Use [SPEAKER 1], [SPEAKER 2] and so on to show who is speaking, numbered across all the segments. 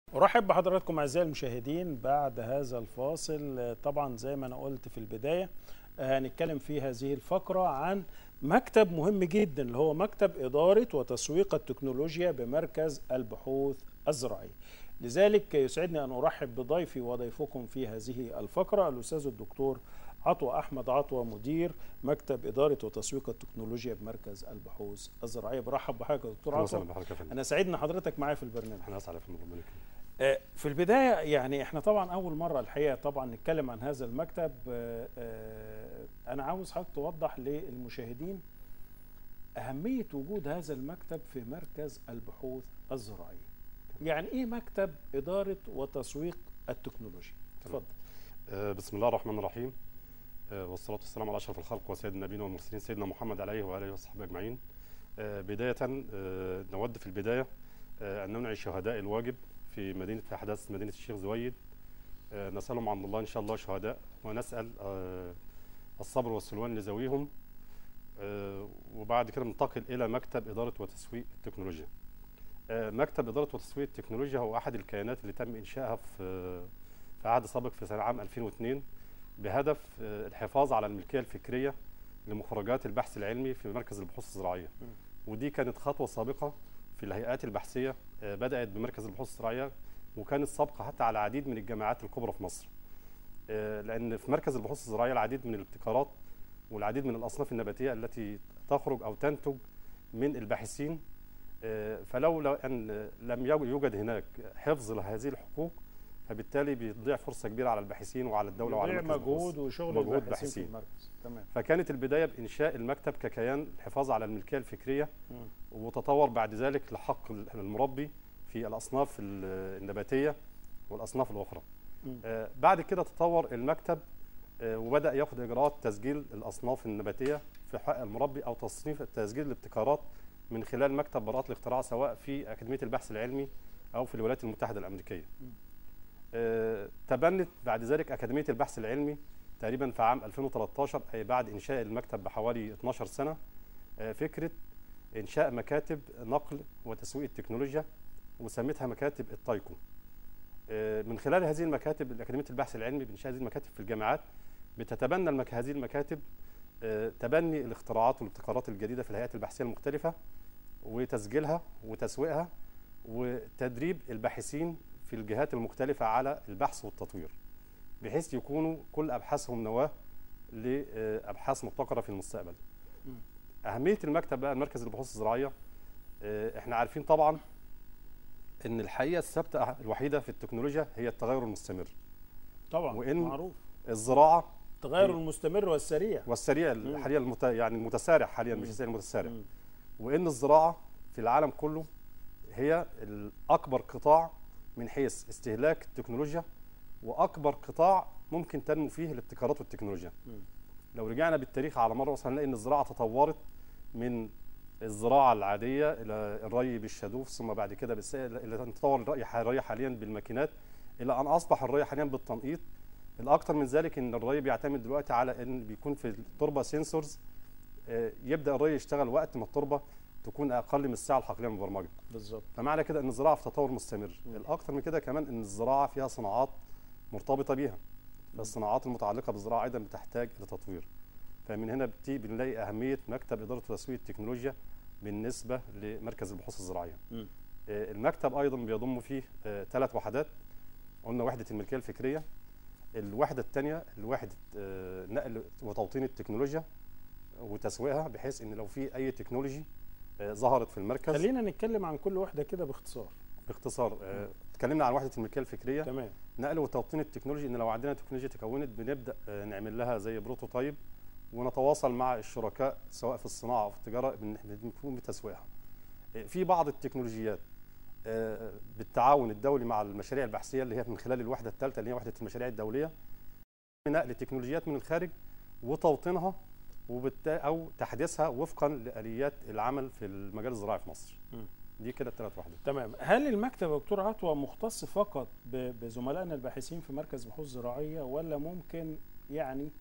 [SPEAKER 1] ارحب بحضراتكم اعزائي المشاهدين بعد هذا الفاصل طبعا زي ما انا قلت في البدايه هنتكلم في هذه الفقره عن مكتب مهم جدا اللي هو مكتب اداره وتسويق التكنولوجيا بمركز البحوث الزراعيه. لذلك يسعدني ان ارحب بضيفي وضيفكم في هذه الفقره الاستاذ الدكتور عطوة أحمد عطوة مدير مكتب إدارة وتسويق التكنولوجيا بمركز البحوث الزراعية برحب بحضرتك يا دكتور عطوة أنا سعيد إن حضرتك معايا في البرنامج
[SPEAKER 2] احنا اسعد في المبارك
[SPEAKER 1] في البداية يعني احنا طبعا أول مرة الحقيقة طبعا نتكلم عن هذا المكتب أنا عاوز حضرتك توضح للمشاهدين أهمية وجود هذا المكتب في مركز البحوث الزراعية يعني إيه مكتب إدارة وتسويق التكنولوجيا تفضل
[SPEAKER 2] آه، بسم الله الرحمن الرحيم آه، والصلاة والسلام على أشرف الخلق وسيد النبيين والمرسلين سيدنا محمد عليه وآله وصحبه أجمعين آه، بداية آه، نود في البداية آه، أن ننعي شهداء الواجب في مدينة في أحداث مدينة الشيخ زويد آه، نسألهم عن الله إن شاء الله شهداء ونسأل آه، الصبر والسلوان لذويهم آه، وبعد كده ننتقل إلى مكتب إدارة وتسويق التكنولوجيا آه، مكتب إدارة وتسويق التكنولوجيا هو أحد الكيانات اللي تم إنشائها في في عهد سابق في سنة عام 2002 بهدف آه، الحفاظ على الملكية الفكرية لمخرجات البحث العلمي في مركز البحوث الزراعية ودي كانت خطوة سابقة في الهيئات البحثية آه، بدأت بمركز البحوث الزراعية وكانت سابقة حتى على العديد من الجامعات الكبرى في مصر آه، لأن في مركز البحوث الزراعية العديد من الابتكارات والعديد من الأصناف النباتية التي تخرج أو تنتج من الباحثين آه، فلولا أن لم يوجد هناك حفظ لهذه الحقوق فبالتالي بيضيع فرصة كبيرة على الباحثين وعلى الدولة وعلى
[SPEAKER 1] يضيع
[SPEAKER 2] مركز البحوث.
[SPEAKER 1] مجهود وشغل
[SPEAKER 2] مجهود
[SPEAKER 1] الباحثين في
[SPEAKER 2] باحثين.
[SPEAKER 1] المركز تمام
[SPEAKER 2] فكانت البداية بإنشاء المكتب ككيان الحفاظ على الملكية الفكرية
[SPEAKER 1] مم.
[SPEAKER 2] وتطور بعد ذلك لحق المربي في الأصناف ال- النباتية والأصناف الأخرى
[SPEAKER 1] مم.
[SPEAKER 2] آه، بعد كده تطور المكتب آه، وبدأ ياخد إجراءات تسجيل الأصناف النباتية في حق المربي أو تصنيف تسجيل الابتكارات من خلال مكتب براءات الاختراع سواء في أكاديمية البحث العلمي أو في الولايات المتحدة الأمريكية
[SPEAKER 1] مم.
[SPEAKER 2] آه، تبنت بعد ذلك أكاديمية البحث العلمي تقريبا في عام 2013 أي بعد إنشاء المكتب بحوالي 12 سنة آه، فكرة إنشاء مكاتب نقل وتسويق التكنولوجيا وسميتها مكاتب التايكو آه، من خلال هذه المكاتب أكاديمية البحث العلمي بإنشاء هذه المكاتب في الجامعات بتتبنى المك... هذه المكاتب آه، تبني الاختراعات والابتكارات الجديدة في الهيئات البحثية المختلفة وتسجيلها وتسويقها وتدريب الباحثين في الجهات المختلفة على البحث والتطوير بحيث يكونوا كل أبحاثهم نواة لأبحاث مبتكرة في المستقبل
[SPEAKER 1] مم.
[SPEAKER 2] أهمية المكتب بقى مركز البحوث الزراعية آه، احنا عارفين طبعا ان الحقيقة الثابتة الوحيدة في التكنولوجيا هي التغير المستمر
[SPEAKER 1] طبعا
[SPEAKER 2] وإن-
[SPEAKER 1] معروف
[SPEAKER 2] الزراعة
[SPEAKER 1] التغير
[SPEAKER 2] هي-
[SPEAKER 1] المستمر والسريع
[SPEAKER 2] والسريع
[SPEAKER 1] مم.
[SPEAKER 2] حاليا المت... يعني المتسارع حاليا مش
[SPEAKER 1] مم.
[SPEAKER 2] السريع المتسارع
[SPEAKER 1] مم.
[SPEAKER 2] وان الزراعه في العالم كله هي الاكبر قطاع من حيث استهلاك التكنولوجيا واكبر قطاع ممكن تنمو فيه الابتكارات والتكنولوجيا
[SPEAKER 1] مم.
[SPEAKER 2] لو رجعنا بالتاريخ على مره مثلا هنلاقي ان الزراعه تطورت من الزراعه العاديه الى الري بالشادوف ثم بعد كده بالس... الى ان تطور الري الري حاليا بالماكينات الى ان اصبح الري حاليا بالتنقيط الاكثر من ذلك ان الري بيعتمد دلوقتي على ان بيكون في التربه سنسورز آه، يبدا الري يشتغل وقت ما التربه تكون اقل من الساعه الحقليه المبرمجه
[SPEAKER 1] بالظبط
[SPEAKER 2] فمعنى كده ان الزراعه في تطور مستمر
[SPEAKER 1] مم.
[SPEAKER 2] الاكثر من كده كمان ان الزراعه فيها صناعات مرتبطه بيها فالصناعات المتعلقه بالزراعه ايضا بتحتاج الى تطوير فمن هنا بتي بنلاقي اهميه مكتب اداره وتسويق التكنولوجيا بالنسبه لمركز البحوث الزراعيه
[SPEAKER 1] مم.
[SPEAKER 2] آه، المكتب ايضا بيضم فيه ثلاث وحدات قلنا وحده الملكيه الفكريه الوحده الثانيه الوحده آه، نقل وتوطين التكنولوجيا وتسويقها بحيث ان لو في اي تكنولوجي آه، ظهرت في المركز
[SPEAKER 1] خلينا نتكلم عن كل واحده كده باختصار
[SPEAKER 2] باختصار آه، اتكلمنا عن وحده الملكيه الفكريه
[SPEAKER 1] تمام
[SPEAKER 2] نقل وتوطين التكنولوجي ان لو عندنا تكنولوجيا تكونت بنبدا آه، نعمل لها زي بروتوتايب ونتواصل مع الشركاء سواء في الصناعه او في التجاره بن- بنقوم بتسويقها. آه، في بعض التكنولوجيات آه، بالتعاون الدولي مع المشاريع البحثيه اللي هي من خلال الوحده الثالثه اللي هي وحده المشاريع الدوليه نقل تكنولوجيات من الخارج وتوطينها وبالت... او تحديثها وفقا لاليات العمل في المجال الزراعي في مصر.
[SPEAKER 1] مم.
[SPEAKER 2] دي كده الثلاث وحدات.
[SPEAKER 1] تمام هل المكتب يا دكتور عطوة مختص فقط ب- بزملائنا الباحثين في مركز بحوث زراعية ولا ممكن يعني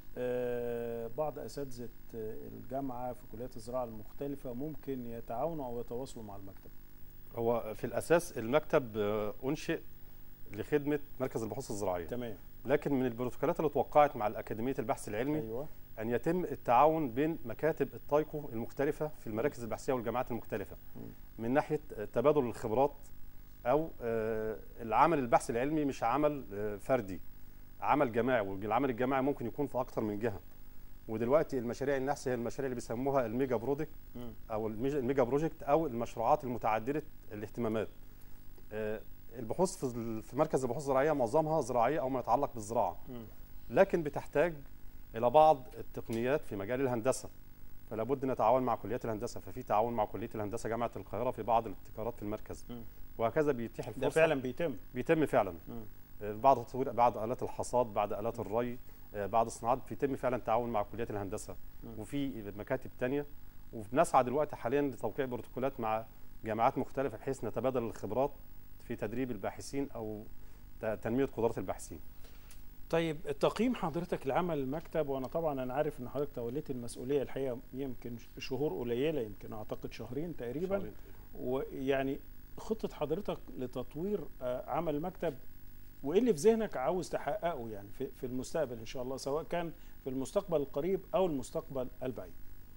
[SPEAKER 1] آه، بعض أساتذة آه، الجامعة في كليات الزراعة المختلفة ممكن يتعاونوا أو يتواصلوا مع المكتب
[SPEAKER 2] هو في الاساس المكتب آه، انشئ لخدمه مركز البحوث الزراعيه
[SPEAKER 1] تمام
[SPEAKER 2] لكن من البروتوكولات اللي توقعت مع الاكاديميه البحث العلمي
[SPEAKER 1] ايوه
[SPEAKER 2] ان يتم التعاون بين مكاتب التايكو المختلفه في المراكز البحثيه والجامعات المختلفه من ناحيه تبادل الخبرات او آه، العمل البحثي العلمي مش عمل آه، فردي عمل جماعي والعمل الجماعي ممكن يكون في اكتر من جهه ودلوقتي المشاريع النحس هي المشاريع اللي بيسموها الميجا برودكت
[SPEAKER 1] مم.
[SPEAKER 2] او الميج- الميجا بروجكت او المشروعات المتعدده الاهتمامات آه، البحوث في ال- في مركز البحوث الزراعيه معظمها زراعيه او ما يتعلق بالزراعه
[SPEAKER 1] مم.
[SPEAKER 2] لكن بتحتاج الى بعض التقنيات في مجال الهندسه فلا بد نتعاون مع كليات الهندسه ففي تعاون مع كليه الهندسه جامعه القاهره في بعض الابتكارات في المركز
[SPEAKER 1] مم.
[SPEAKER 2] وهكذا بيتيح الفرصه
[SPEAKER 1] ده فعلا بيتم
[SPEAKER 2] بيتم فعلا
[SPEAKER 1] مم.
[SPEAKER 2] آه، بعد تطوير بعد الات الحصاد بعد الات الري آه، بعد الصناعات بيتم فعلا تعاون مع كليات الهندسه
[SPEAKER 1] مم.
[SPEAKER 2] وفي مكاتب تانية وبنسعى دلوقتي حاليا لتوقيع بروتوكولات مع جامعات مختلفه بحيث نتبادل الخبرات في تدريب الباحثين او ت- تنميه قدرات الباحثين
[SPEAKER 1] طيب تقييم حضرتك لعمل المكتب وانا طبعا انا عارف ان حضرتك توليت المسؤوليه الحقيقه يمكن شهور قليله يمكن اعتقد شهرين تقريبا
[SPEAKER 2] شهرين.
[SPEAKER 1] ويعني خطه حضرتك لتطوير آه، عمل المكتب وايه اللي في ذهنك عاوز تحققه يعني في في المستقبل ان شاء الله سواء كان في المستقبل القريب او المستقبل البعيد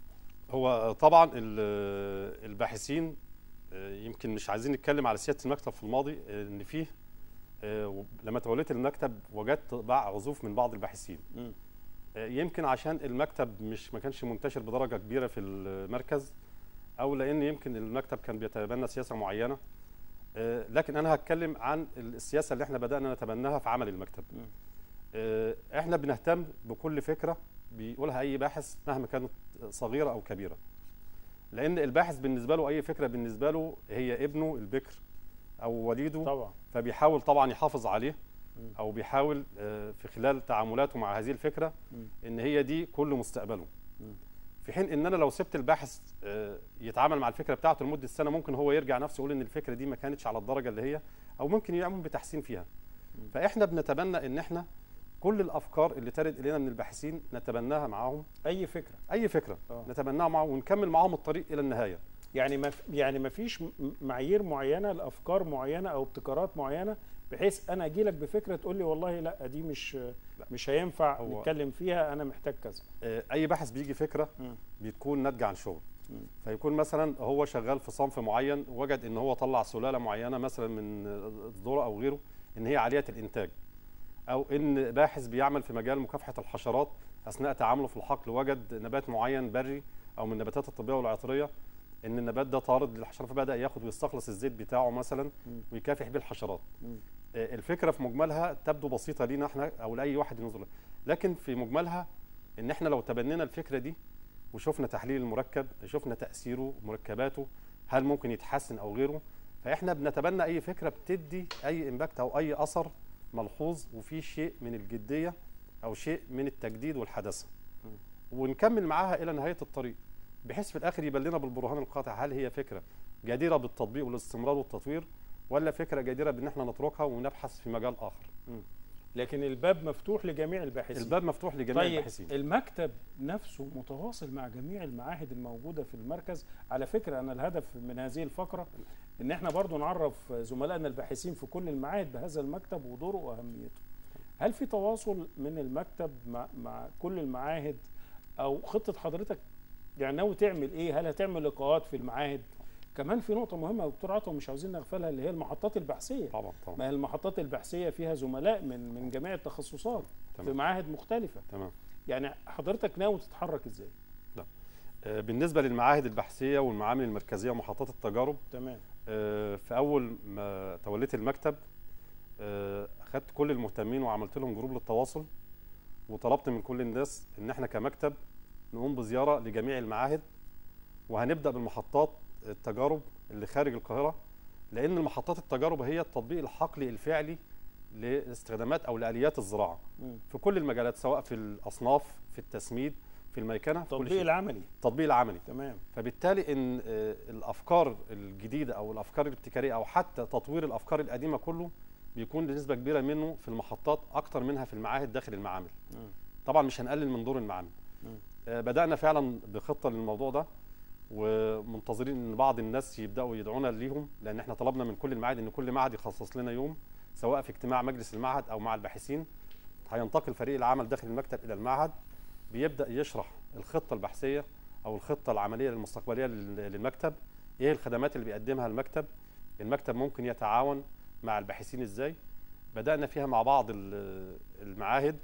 [SPEAKER 2] هو طبعا ال- الباحثين آه، يمكن مش عايزين نتكلم على سياده المكتب في الماضي آه، ان فيه آه، و- لما توليت المكتب وجدت بعض عزوف من بعض الباحثين
[SPEAKER 1] مم.
[SPEAKER 2] آه، يمكن عشان المكتب مش ما كانش منتشر بدرجه كبيره في المركز او لان يمكن المكتب كان بيتبنى سياسه معينه آه، لكن انا هتكلم عن السياسه اللي احنا بدانا نتبناها في عمل المكتب
[SPEAKER 1] مم.
[SPEAKER 2] آه، احنا بنهتم بكل فكره بيقولها اي باحث مهما كانت صغيره او كبيره لان الباحث بالنسبه له اي فكره بالنسبه له هي ابنه البكر او وليده
[SPEAKER 1] طبعا
[SPEAKER 2] فبيحاول طبعا يحافظ عليه
[SPEAKER 1] مم.
[SPEAKER 2] او بيحاول آه، في خلال تعاملاته مع هذه الفكره
[SPEAKER 1] مم.
[SPEAKER 2] ان هي دي كل مستقبله
[SPEAKER 1] مم.
[SPEAKER 2] في حين ان انا لو سبت الباحث آه، يتعامل مع الفكره بتاعته لمده سنه ممكن هو يرجع نفسه يقول ان الفكره دي ما كانتش على الدرجه اللي هي او ممكن يعمل بتحسين فيها
[SPEAKER 1] مم.
[SPEAKER 2] فاحنا بنتبنى ان احنا كل الافكار اللي ترد الينا من الباحثين نتبناها معاهم
[SPEAKER 1] اي فكره
[SPEAKER 2] اي فكره
[SPEAKER 1] آه.
[SPEAKER 2] نتبناها معاهم ونكمل معاهم الطريق الى النهايه
[SPEAKER 1] يعني ما في- يعني ما فيش م- معايير معينه لافكار معينه او ابتكارات معينه بحيث انا اجي لك بفكره تقول لي والله لا دي مش مش هينفع
[SPEAKER 2] هو-
[SPEAKER 1] نتكلم فيها انا محتاج كذا
[SPEAKER 2] آه، اي باحث بيجي فكره
[SPEAKER 1] مم.
[SPEAKER 2] بتكون ناتجه عن شغل
[SPEAKER 1] مم.
[SPEAKER 2] فيكون مثلا هو شغال في صنف معين وجد ان هو طلع سلاله معينه مثلا من الذره او غيره ان هي عاليه الانتاج او ان باحث بيعمل في مجال مكافحه الحشرات اثناء تعامله في الحقل وجد نبات معين بري او من النباتات الطبيه والعطريه ان النبات ده طارد للحشرات فبدا ياخد ويستخلص الزيت بتاعه مثلا
[SPEAKER 1] مم.
[SPEAKER 2] ويكافح بيه الحشرات
[SPEAKER 1] مم.
[SPEAKER 2] آه، الفكره في مجملها تبدو بسيطه لينا احنا او لاي واحد ينظر لها. لكن في مجملها ان احنا لو تبنينا الفكره دي وشفنا تحليل المركب شفنا تاثيره مركباته هل ممكن يتحسن او غيره فاحنا بنتبنى اي فكره بتدي اي امباكت او اي اثر ملحوظ وفي شيء من الجديه او شيء من التجديد والحداثه
[SPEAKER 1] م.
[SPEAKER 2] ونكمل معاها الى نهايه الطريق بحيث في الاخر يبان لنا بالبرهان القاطع هل هي فكره جديره بالتطبيق والاستمرار والتطوير ولا فكره جديره بان احنا نتركها ونبحث في مجال اخر
[SPEAKER 1] لكن الباب مفتوح لجميع الباحثين
[SPEAKER 2] الباب مفتوح لجميع
[SPEAKER 1] طيب
[SPEAKER 2] الباحثين
[SPEAKER 1] المكتب نفسه متواصل مع جميع المعاهد الموجوده في المركز على فكره انا الهدف من هذه الفقره ان احنا برضو نعرف زملائنا الباحثين في كل المعاهد بهذا المكتب ودوره واهميته هل في تواصل من المكتب مع, مع كل المعاهد او خطه حضرتك يعني ناوي تعمل ايه هل هتعمل لقاءات في المعاهد كمان في نقطه مهمه يا دكتور عطا ومش عاوزين نغفلها اللي هي المحطات البحثيه
[SPEAKER 2] طبعا طبعا
[SPEAKER 1] ما هي المحطات البحثيه فيها زملاء من من جميع التخصصات في
[SPEAKER 2] تمام
[SPEAKER 1] معاهد مختلفه
[SPEAKER 2] تمام
[SPEAKER 1] يعني حضرتك ناوي تتحرك ازاي
[SPEAKER 2] آه، بالنسبه للمعاهد البحثيه والمعامل المركزيه ومحطات التجارب
[SPEAKER 1] تمام
[SPEAKER 2] آه، في اول ما توليت المكتب آه، اخدت كل المهتمين وعملت لهم جروب للتواصل وطلبت من كل الناس ان احنا كمكتب نقوم بزياره لجميع المعاهد وهنبدا بالمحطات التجارب اللي خارج القاهره لان المحطات التجارب هي التطبيق الحقلي الفعلي لاستخدامات او لاليات الزراعه
[SPEAKER 1] مم.
[SPEAKER 2] في كل المجالات سواء في الاصناف في التسميد في الميكنه في كل
[SPEAKER 1] التطبيق
[SPEAKER 2] شيء
[SPEAKER 1] العملي
[SPEAKER 2] التطبيق العملي
[SPEAKER 1] تمام
[SPEAKER 2] فبالتالي ان آه، الافكار الجديده او الافكار الابتكاريه او حتى تطوير الافكار القديمه كله بيكون بنسبه كبيره منه في المحطات اكتر منها في المعاهد داخل المعامل
[SPEAKER 1] مم.
[SPEAKER 2] طبعا مش هنقلل من دور المعامل
[SPEAKER 1] مم.
[SPEAKER 2] آه، بدانا فعلا بخطه للموضوع ده ومنتظرين ان بعض الناس يبداوا يدعونا ليهم لان احنا طلبنا من كل المعاهد ان كل معهد يخصص لنا يوم سواء في اجتماع مجلس المعهد او مع الباحثين هينتقل فريق العمل داخل المكتب الى المعهد بيبدا يشرح الخطه البحثيه او الخطه العمليه المستقبليه لل- للمكتب ايه الخدمات اللي بيقدمها المكتب المكتب ممكن يتعاون مع الباحثين ازاي بدانا فيها مع بعض ال- المعاهد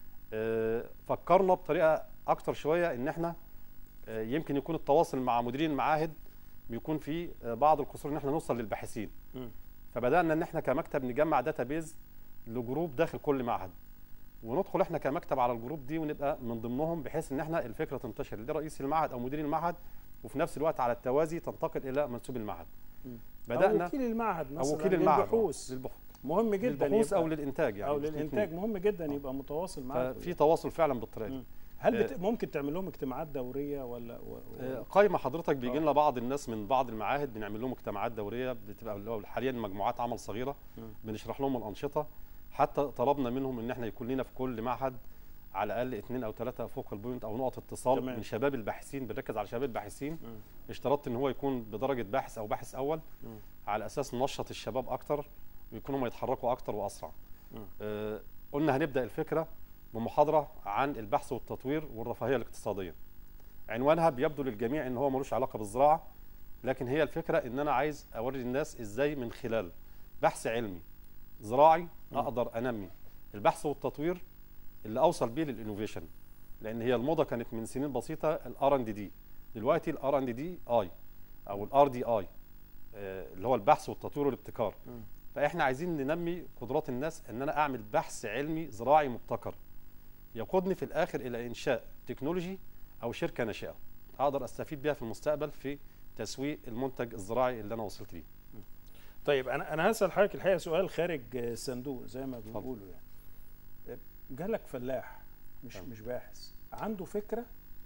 [SPEAKER 2] آه، فكرنا بطريقه اكتر شويه ان احنا آه، يمكن يكون التواصل مع مديرين المعاهد بيكون في آه، بعض القصور ان احنا نوصل للباحثين
[SPEAKER 1] مم.
[SPEAKER 2] فبدانا ان احنا كمكتب نجمع داتابيز لجروب داخل كل معهد وندخل احنا كمكتب على الجروب دي ونبقى من ضمنهم بحيث ان احنا الفكره تنتشر لرئيس المعهد او مدير المعهد وفي نفس الوقت على التوازي تنتقل الى منسوب المعهد
[SPEAKER 1] مم.
[SPEAKER 2] بدانا
[SPEAKER 1] أو وكيل المعهد مثلا
[SPEAKER 2] او وكيل المعهد
[SPEAKER 1] للبحوث
[SPEAKER 2] للبحوث
[SPEAKER 1] مهم جدا
[SPEAKER 2] للبحوث
[SPEAKER 1] يبقى-
[SPEAKER 2] او للانتاج يعني
[SPEAKER 1] او
[SPEAKER 2] الاتنين.
[SPEAKER 1] للانتاج مهم جدا يبقى متواصل معاك
[SPEAKER 2] ففي تواصل فعلا بالطريقه دي
[SPEAKER 1] مم. هل
[SPEAKER 2] آه،
[SPEAKER 1] بت... ممكن تعمل لهم اجتماعات دوريه ولا و...
[SPEAKER 2] آه،
[SPEAKER 1] و...
[SPEAKER 2] قايمه حضرتك بيجي
[SPEAKER 1] آه.
[SPEAKER 2] لنا بعض الناس من بعض المعاهد بنعمل لهم اجتماعات دوريه بتبقى اللي هو حاليا مجموعات عمل صغيره
[SPEAKER 1] مم.
[SPEAKER 2] بنشرح لهم الانشطه حتى طلبنا منهم ان احنا يكون لنا في كل معهد على الاقل اثنين او ثلاثه فوكال بوينت او نقط اتصال
[SPEAKER 1] تمام.
[SPEAKER 2] من شباب الباحثين بنركز على شباب الباحثين
[SPEAKER 1] مم.
[SPEAKER 2] اشترطت ان هو يكون بدرجه باحث او باحث اول
[SPEAKER 1] مم.
[SPEAKER 2] على اساس ننشط الشباب اكتر ويكونوا هم يتحركوا اكتر واسرع
[SPEAKER 1] مم.
[SPEAKER 2] آه قلنا هنبدا الفكره بمحاضره عن البحث والتطوير والرفاهيه الاقتصاديه عنوانها بيبدو للجميع ان هو ملوش علاقه بالزراعه لكن هي الفكره ان انا عايز اوري الناس ازاي من خلال بحث علمي زراعي
[SPEAKER 1] مم.
[SPEAKER 2] اقدر انمي البحث والتطوير اللي اوصل بيه للانوفيشن لان هي الموضه كانت من سنين بسيطه الار ان دي دي دلوقتي الار ان دي دي اي او الار دي اي اللي هو البحث والتطوير والابتكار
[SPEAKER 1] مم.
[SPEAKER 2] فاحنا عايزين ننمي قدرات الناس ان انا اعمل بحث علمي زراعي مبتكر يقودني في الاخر الى انشاء تكنولوجي او شركه ناشئه اقدر استفيد بيها في المستقبل في تسويق المنتج الزراعي اللي انا وصلت ليه
[SPEAKER 1] طيب انا انا هسال حضرتك الحقيقه سؤال خارج الصندوق زي ما بنقولوا يعني جالك فلاح مش
[SPEAKER 2] تمام.
[SPEAKER 1] مش باحث عنده فكره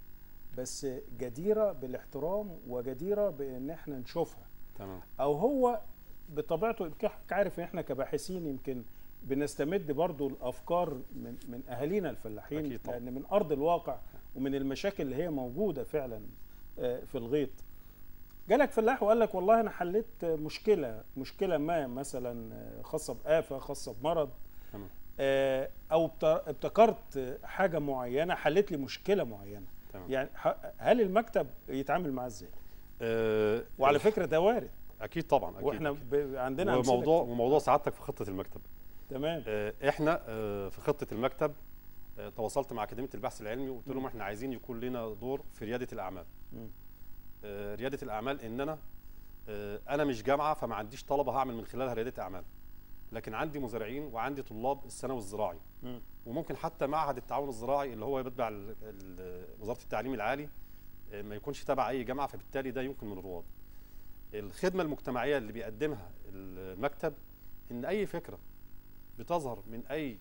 [SPEAKER 1] بس جديره بالاحترام وجديره بان احنا نشوفها
[SPEAKER 2] تمام
[SPEAKER 1] او هو بطبيعته يمكن حضرتك عارف ان احنا كباحثين يمكن بنستمد برضو الافكار من من اهالينا الفلاحين
[SPEAKER 2] أكيد طبعا.
[SPEAKER 1] لان من ارض الواقع ومن المشاكل اللي هي موجوده فعلا آه، في الغيط جالك فلاح وقال لك والله انا حليت مشكله مشكله ما مثلا آه، خاصه بآفه خاصه بمرض
[SPEAKER 2] تمام
[SPEAKER 1] آه، او ابت- ابتكرت حاجه معينه حلت لي مشكله معينه
[SPEAKER 2] تمام
[SPEAKER 1] يعني ح- هل المكتب يتعامل معاه ازاي
[SPEAKER 2] آه
[SPEAKER 1] وعلى فكره ده وارد
[SPEAKER 2] اكيد طبعا اكيد
[SPEAKER 1] واحنا
[SPEAKER 2] أكيد.
[SPEAKER 1] ب... عندنا أمثلة
[SPEAKER 2] وموضوع
[SPEAKER 1] كتير.
[SPEAKER 2] وموضوع سعادتك في خطه المكتب
[SPEAKER 1] تمام
[SPEAKER 2] آه، احنا آه، في خطه المكتب آه، تواصلت مع اكاديميه البحث العلمي وقلت لهم احنا عايزين يكون لنا دور في رياده الاعمال
[SPEAKER 1] مم.
[SPEAKER 2] آه، رياده الاعمال ان انا آه، انا مش جامعه فما عنديش طلبه هعمل من خلالها رياده اعمال لكن عندي مزارعين وعندي طلاب الثانوي الزراعي
[SPEAKER 1] مم.
[SPEAKER 2] وممكن حتى معهد التعاون الزراعي اللي هو بيتبع ال- ال- وزاره التعليم العالي آه، ما يكونش تبع اي جامعه فبالتالي ده يمكن من الرواد الخدمه المجتمعيه اللي بيقدمها المكتب ان اي فكره بتظهر من اي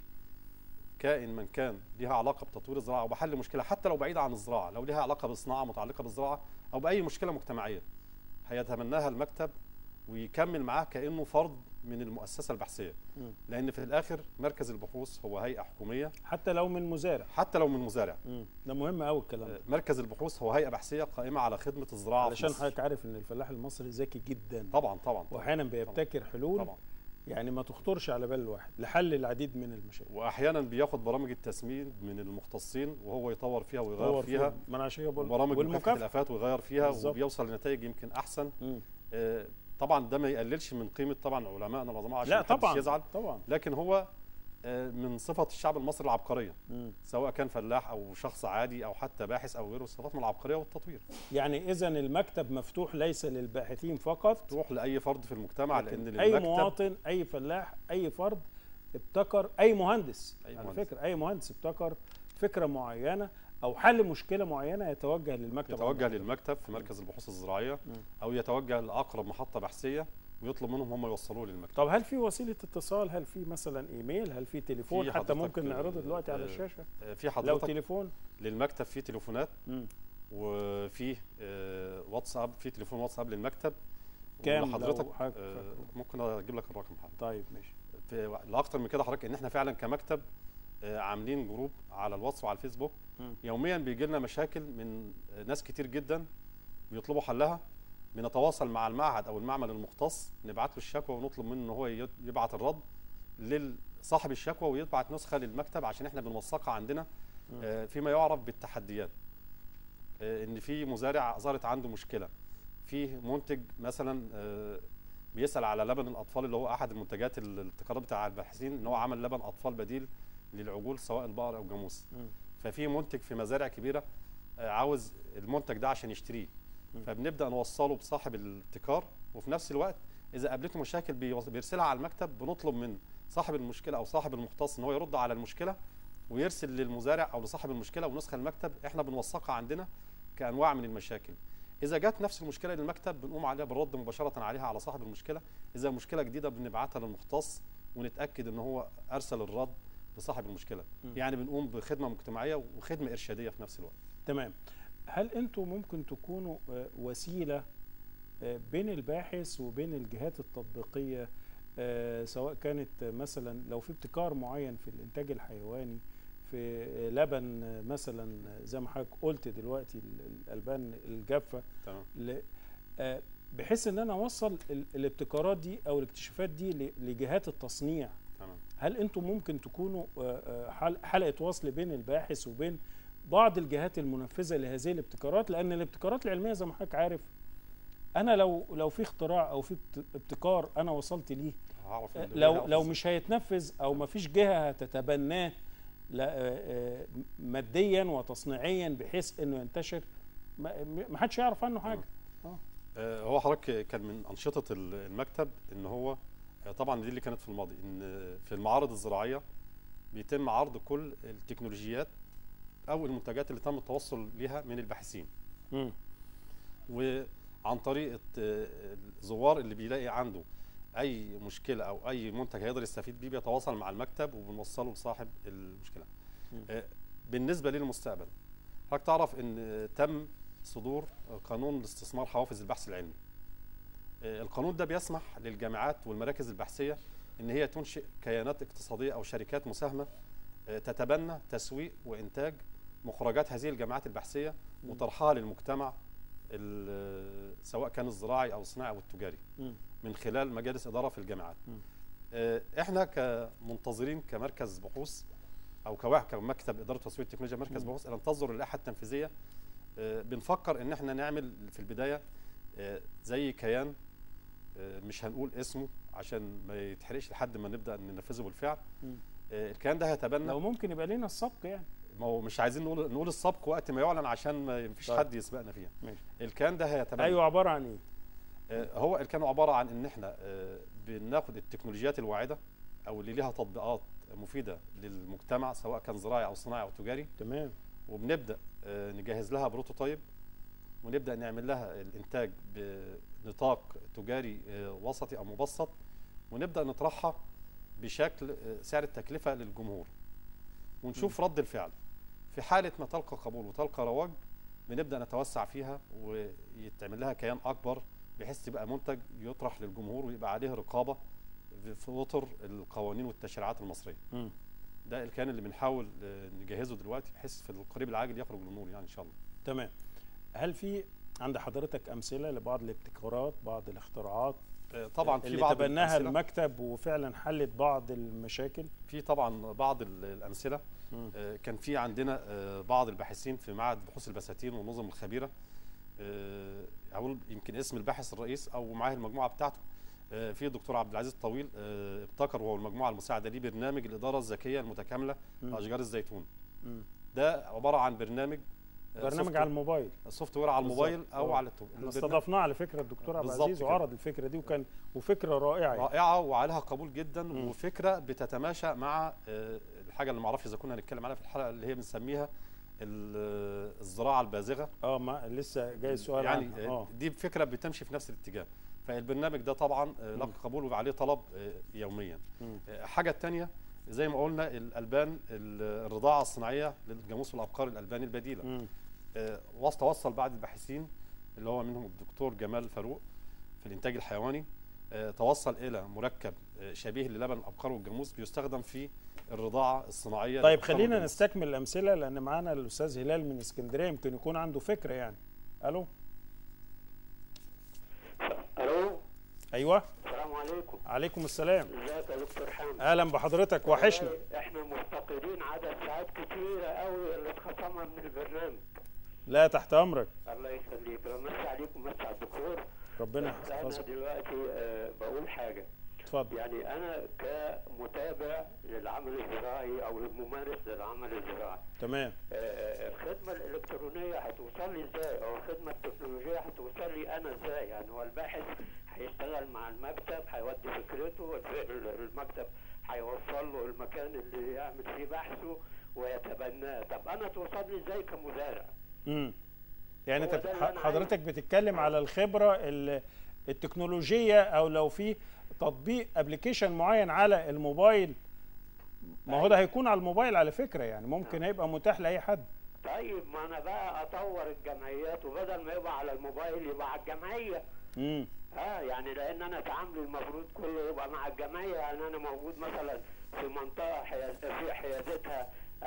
[SPEAKER 2] كائن من كان ليها علاقه بتطوير الزراعه او بحل مشكله حتى لو بعيده عن الزراعه لو ليها علاقه بصناعه متعلقه بالزراعه او باي مشكله مجتمعيه هيتبناها المكتب ويكمل معاه كانه فرد من المؤسسه البحثيه
[SPEAKER 1] مم.
[SPEAKER 2] لان في الاخر مركز البحوث هو هيئه حكوميه
[SPEAKER 1] حتى لو من مزارع
[SPEAKER 2] حتى لو من مزارع
[SPEAKER 1] مم. ده مهم قوي الكلام ده
[SPEAKER 2] آه، مركز البحوث هو هيئه بحثيه قائمه على خدمه الزراعه في
[SPEAKER 1] علشان
[SPEAKER 2] مصر.
[SPEAKER 1] حضرتك عارف ان الفلاح المصري ذكي جدا
[SPEAKER 2] طبعا طبعا طبعا
[SPEAKER 1] واحيانا بيبتكر حلول
[SPEAKER 2] طبعا
[SPEAKER 1] يعني ما تخطرش على بال الواحد لحل العديد من المشاكل
[SPEAKER 2] واحيانا بياخد برامج التسمين من المختصين وهو يطور فيها ويغير
[SPEAKER 1] دور
[SPEAKER 2] فيها
[SPEAKER 1] فيهم. ما انا عشان كده بقول
[SPEAKER 2] وبرامج مكافحه
[SPEAKER 1] والمكافاه
[SPEAKER 2] الافات ويغير فيها
[SPEAKER 1] بالظبط.
[SPEAKER 2] وبيوصل لنتائج يمكن احسن
[SPEAKER 1] مم.
[SPEAKER 2] آه، طبعا ده ما يقللش من قيمه طبعا علمائنا العظماء عشان
[SPEAKER 1] لا
[SPEAKER 2] محدش
[SPEAKER 1] طبعا
[SPEAKER 2] يزعل
[SPEAKER 1] طبعا
[SPEAKER 2] لكن هو آه، من صفه الشعب المصري العبقريه
[SPEAKER 1] مم.
[SPEAKER 2] سواء كان فلاح او شخص عادي او حتى باحث او غيره صفات من العبقريه والتطوير
[SPEAKER 1] يعني اذا المكتب مفتوح ليس للباحثين فقط
[SPEAKER 2] تروح لاي فرد في المجتمع
[SPEAKER 1] لكن
[SPEAKER 2] لان
[SPEAKER 1] اي
[SPEAKER 2] للمكتب
[SPEAKER 1] مواطن اي فلاح اي فرد ابتكر اي مهندس
[SPEAKER 2] أي
[SPEAKER 1] على
[SPEAKER 2] مهندس.
[SPEAKER 1] فكره اي مهندس ابتكر فكره معينه او حل مشكله معينه يتوجه للمكتب
[SPEAKER 2] يتوجه
[SPEAKER 1] عنده.
[SPEAKER 2] للمكتب في مركز البحوث الزراعيه
[SPEAKER 1] مم.
[SPEAKER 2] او يتوجه لاقرب محطه بحثيه ويطلب منهم هم يوصلوه للمكتب
[SPEAKER 1] طب هل في وسيله اتصال هل في مثلا ايميل هل في تليفون
[SPEAKER 2] في
[SPEAKER 1] حتى
[SPEAKER 2] حضرتك،
[SPEAKER 1] ممكن نعرضه دلوقتي على
[SPEAKER 2] آه،
[SPEAKER 1] الشاشه
[SPEAKER 2] آه، في
[SPEAKER 1] لو
[SPEAKER 2] حضرتك
[SPEAKER 1] تليفون
[SPEAKER 2] للمكتب في تليفونات
[SPEAKER 1] مم.
[SPEAKER 2] وفي آه، واتساب في تليفون واتساب للمكتب
[SPEAKER 1] كام لو
[SPEAKER 2] حضرتك
[SPEAKER 1] حضرتك
[SPEAKER 2] آه،
[SPEAKER 1] فاكره؟
[SPEAKER 2] ممكن اجيب لك الرقم حالا
[SPEAKER 1] طيب ماشي
[SPEAKER 2] في لاكتر من كده حضرتك ان احنا فعلا كمكتب آه، عاملين جروب على الواتس وعلى الفيسبوك
[SPEAKER 1] مم.
[SPEAKER 2] يوميا بيجي لنا مشاكل من آه، ناس كتير جدا بيطلبوا حلها بنتواصل مع المعهد او المعمل المختص نبعت له الشكوى ونطلب منه ان هو ي- يبعت الرد لصاحب الشكوى ويبعت نسخه للمكتب عشان احنا بنوثقها عندنا آه، فيما يعرف بالتحديات آه، ان في مزارع ظهرت عنده مشكله في منتج مثلا آه، بيسال على لبن الاطفال اللي هو احد المنتجات ال- الابتكارات بتاع الباحثين ان هو عمل لبن اطفال بديل للعجول سواء البقر او الجاموس
[SPEAKER 1] مم.
[SPEAKER 2] ففي منتج في مزارع كبيره آه، عاوز المنتج ده عشان يشتريه
[SPEAKER 1] مم.
[SPEAKER 2] فبنبدا نوصله بصاحب الابتكار وفي نفس الوقت اذا قابلته مشاكل بيوص- بيرسلها على المكتب بنطلب من صاحب المشكله او صاحب المختص ان هو يرد على المشكله ويرسل للمزارع او لصاحب المشكله ونسخه المكتب احنا بنوثقها عندنا كانواع من المشاكل اذا جت نفس المشكله للمكتب بنقوم عليها بالرد مباشره عليها على صاحب المشكله اذا مشكله جديده بنبعتها للمختص ونتاكد ان هو ارسل الرد لصاحب المشكله
[SPEAKER 1] م.
[SPEAKER 2] يعني بنقوم بخدمه مجتمعيه وخدمه ارشاديه في نفس الوقت
[SPEAKER 1] تمام هل انتم ممكن تكونوا آه، وسيله آه، بين الباحث وبين الجهات التطبيقيه آه، سواء كانت آه، مثلا لو في ابتكار معين في الانتاج الحيواني في آه، لبن آه، مثلا آه، زي ما حضرتك قلت دلوقتي ال- الالبان الجافه
[SPEAKER 2] تمام
[SPEAKER 1] ل- آه، بحيث ان انا اوصل ال- الابتكارات دي او الاكتشافات دي ل- لجهات التصنيع
[SPEAKER 2] تمام
[SPEAKER 1] هل انتم ممكن تكونوا آه، آه، حل- حلقه وصل بين الباحث وبين بعض الجهات المنفذه لهذه الابتكارات لان الابتكارات العلميه زي ما حضرتك عارف انا لو لو في اختراع او في ابت- ابتكار انا وصلت ليه
[SPEAKER 2] هعرف
[SPEAKER 1] آه،
[SPEAKER 2] اللي
[SPEAKER 1] لو
[SPEAKER 2] بيعرف
[SPEAKER 1] لو
[SPEAKER 2] إزاي.
[SPEAKER 1] مش هيتنفذ او ما فيش جهه هتتبناه لا- آه، آه، ماديا وتصنيعيا بحيث انه ينتشر ما ما حدش يعرف عنه حاجه
[SPEAKER 2] آه، هو حضرتك كان من انشطه ال- المكتب ان هو آه، طبعا دي اللي كانت في الماضي ان في المعارض الزراعيه بيتم عرض كل التكنولوجيات او المنتجات اللي تم التوصل ليها من الباحثين
[SPEAKER 1] مم.
[SPEAKER 2] وعن طريق الت- الزوار اللي بيلاقي عنده اي مشكله او اي منتج هيقدر يستفيد بيه بيتواصل مع المكتب وبنوصله لصاحب المشكله
[SPEAKER 1] مم.
[SPEAKER 2] آه، بالنسبه للمستقبل حضرتك تعرف ان آه، تم صدور قانون لاستثمار حوافز البحث العلمي آه، القانون ده بيسمح للجامعات والمراكز البحثيه ان هي تنشئ كيانات اقتصاديه او شركات مساهمه آه، تتبنى تسويق وانتاج مخرجات هذه الجامعات البحثيه وطرحها للمجتمع ال- سواء كان الزراعي او الصناعي او التجاري
[SPEAKER 1] مم.
[SPEAKER 2] من خلال مجالس اداره في الجامعات.
[SPEAKER 1] مم.
[SPEAKER 2] آه، احنا كمنتظرين كمركز بحوث او كواحد كمكتب اداره تسويق التكنولوجيا مركز
[SPEAKER 1] مم.
[SPEAKER 2] بحوث ننتظر اللائحه التنفيذيه آه، بنفكر ان احنا نعمل في البدايه آه، زي كيان آه، مش هنقول اسمه عشان ما يتحرقش لحد ما نبدا ننفذه بالفعل
[SPEAKER 1] مم.
[SPEAKER 2] آه، الكيان ده هيتبنى
[SPEAKER 1] لو ممكن يبقى لنا السبق يعني
[SPEAKER 2] ما هو مش عايزين نقول نقول السبق وقت ما يعلن عشان ما فيش
[SPEAKER 1] طيب.
[SPEAKER 2] حد يسبقنا فيها
[SPEAKER 1] ماشي.
[SPEAKER 2] الكيان ده هيتبنى
[SPEAKER 1] ايوه عباره عن ايه
[SPEAKER 2] آه، هو اللي كانوا عباره عن ان احنا آه، بناخد التكنولوجيات الواعده او اللي ليها تطبيقات مفيده للمجتمع سواء كان زراعي او صناعي او تجاري
[SPEAKER 1] تمام
[SPEAKER 2] وبنبدا آه، نجهز لها بروتوتايب ونبدا نعمل لها الانتاج بنطاق تجاري آه، وسطي او مبسط ونبدا نطرحها بشكل آه، سعر التكلفه للجمهور ونشوف رد الفعل في حاله ما تلقى قبول وتلقى رواج بنبدا نتوسع فيها ويتعمل لها كيان اكبر بحيث تبقى منتج يطرح للجمهور ويبقى عليه رقابه في اطر القوانين والتشريعات المصريه
[SPEAKER 1] مم.
[SPEAKER 2] ده الكيان اللي بنحاول آه، نجهزه دلوقتي بحيث في القريب العاجل يخرج للنور يعني ان شاء الله
[SPEAKER 1] تمام هل في عند حضرتك امثله لبعض الابتكارات بعض الاختراعات
[SPEAKER 2] آه، طبعا في
[SPEAKER 1] اللي
[SPEAKER 2] بعض
[SPEAKER 1] تبناها
[SPEAKER 2] الأمثلة-
[SPEAKER 1] المكتب وفعلا حلت بعض المشاكل
[SPEAKER 2] في طبعا بعض ال- الامثله
[SPEAKER 1] مم.
[SPEAKER 2] آه، كان في عندنا آه، بعض الباحثين في معهد بحوث البساتين والنظم الخبيره آه، اقول يمكن اسم الباحث الرئيس او معاه المجموعه بتاعته آه، في الدكتور عبد العزيز الطويل آه، ابتكر هو المجموعه المساعده ليه برنامج الاداره الذكيه المتكامله
[SPEAKER 1] مم.
[SPEAKER 2] لاشجار الزيتون
[SPEAKER 1] مم.
[SPEAKER 2] ده عباره عن برنامج آه،
[SPEAKER 1] برنامج
[SPEAKER 2] سوفت-
[SPEAKER 1] على الموبايل
[SPEAKER 2] سوفت وير على الموبايل
[SPEAKER 1] بالظبط.
[SPEAKER 2] او
[SPEAKER 1] آه.
[SPEAKER 2] على اللابتوب
[SPEAKER 1] احنا
[SPEAKER 2] البرنامج-
[SPEAKER 1] استضفناه على فكره الدكتور عبد
[SPEAKER 2] بالظبط
[SPEAKER 1] العزيز
[SPEAKER 2] كده.
[SPEAKER 1] وعرض الفكره دي وكان وفكره رائعه يعني.
[SPEAKER 2] رائعه وعليها قبول جدا
[SPEAKER 1] مم.
[SPEAKER 2] وفكره بتتماشى مع آه، الحاجه اللي ما اعرفش اذا كنا هنتكلم عليها في الحلقه اللي هي بنسميها ال- آه، الزراعه البازغه
[SPEAKER 1] اه ما لسه جاي السؤال
[SPEAKER 2] يعني
[SPEAKER 1] عنها.
[SPEAKER 2] آه،
[SPEAKER 1] اه
[SPEAKER 2] دي فكره بتمشي في نفس الاتجاه فالبرنامج ده طبعا آه، لقى
[SPEAKER 1] مم.
[SPEAKER 2] قبول وعليه طلب آه، يوميا
[SPEAKER 1] مم.
[SPEAKER 2] آه، حاجه الثانيه زي ما قلنا الالبان ال- الرضاعه الصناعيه للجاموس والابقار الالباني البديله
[SPEAKER 1] مم.
[SPEAKER 2] آه، وص- توصل بعض الباحثين اللي هو منهم الدكتور جمال فاروق في الانتاج الحيواني آه، توصل الى مركب آه، شبيه للبن الابقار والجاموس بيستخدم في الرضاعه الصناعيه
[SPEAKER 1] طيب
[SPEAKER 2] للأبقار
[SPEAKER 1] خلينا
[SPEAKER 2] والجاموس.
[SPEAKER 1] نستكمل الامثله لان معانا الاستاذ هلال من اسكندريه يمكن يكون عنده فكره يعني الو ايوه
[SPEAKER 3] السلام عليكم
[SPEAKER 1] عليكم السلام
[SPEAKER 3] ازيك يا دكتور حامد
[SPEAKER 1] اهلا بحضرتك وحشنا
[SPEAKER 3] والله احنا مفتقدين عدد ساعات كتيرة قوي اللي اتخصمها من البرنامج
[SPEAKER 1] لا تحت امرك
[SPEAKER 3] الله يخليك بمسي عليكم مسي على الدكتور
[SPEAKER 1] ربنا
[SPEAKER 3] بس انا
[SPEAKER 1] يحفظك
[SPEAKER 3] دلوقتي آه، بقول حاجة
[SPEAKER 1] اتفضل
[SPEAKER 3] يعني انا كمتابع للعمل الزراعي او الممارس للعمل الزراعي
[SPEAKER 1] تمام
[SPEAKER 3] آه، آه، الخدمة الإلكترونية هتوصل لي إزاي أو الخدمة التكنولوجية هتوصل لي أنا إزاي يعني هو الباحث هيشتغل مع المكتب هيودي فكرته الف- المكتب هيوصل له المكان اللي يعمل فيه بحثه ويتبناه طب أنا توصل لي إزاي كمزارع
[SPEAKER 1] امم يعني
[SPEAKER 3] هو
[SPEAKER 1] انت
[SPEAKER 3] ده اللي أنا
[SPEAKER 1] حضرتك بتتكلم على الخبره ال- التكنولوجيه او لو في تطبيق ابلكيشن معين على الموبايل ما هو ده هيكون على الموبايل على فكره يعني ممكن هيبقى متاح لاي حد
[SPEAKER 3] طيب ما أنا بقى أطور الجمعيات وبدل ما يبقى على الموبايل يبقى على الجمعية
[SPEAKER 1] امم
[SPEAKER 3] اه يعني لان انا تعاملي المفروض كله يبقى مع الجمعيه يعني انا موجود مثلا في منطقه حياز في حيازتها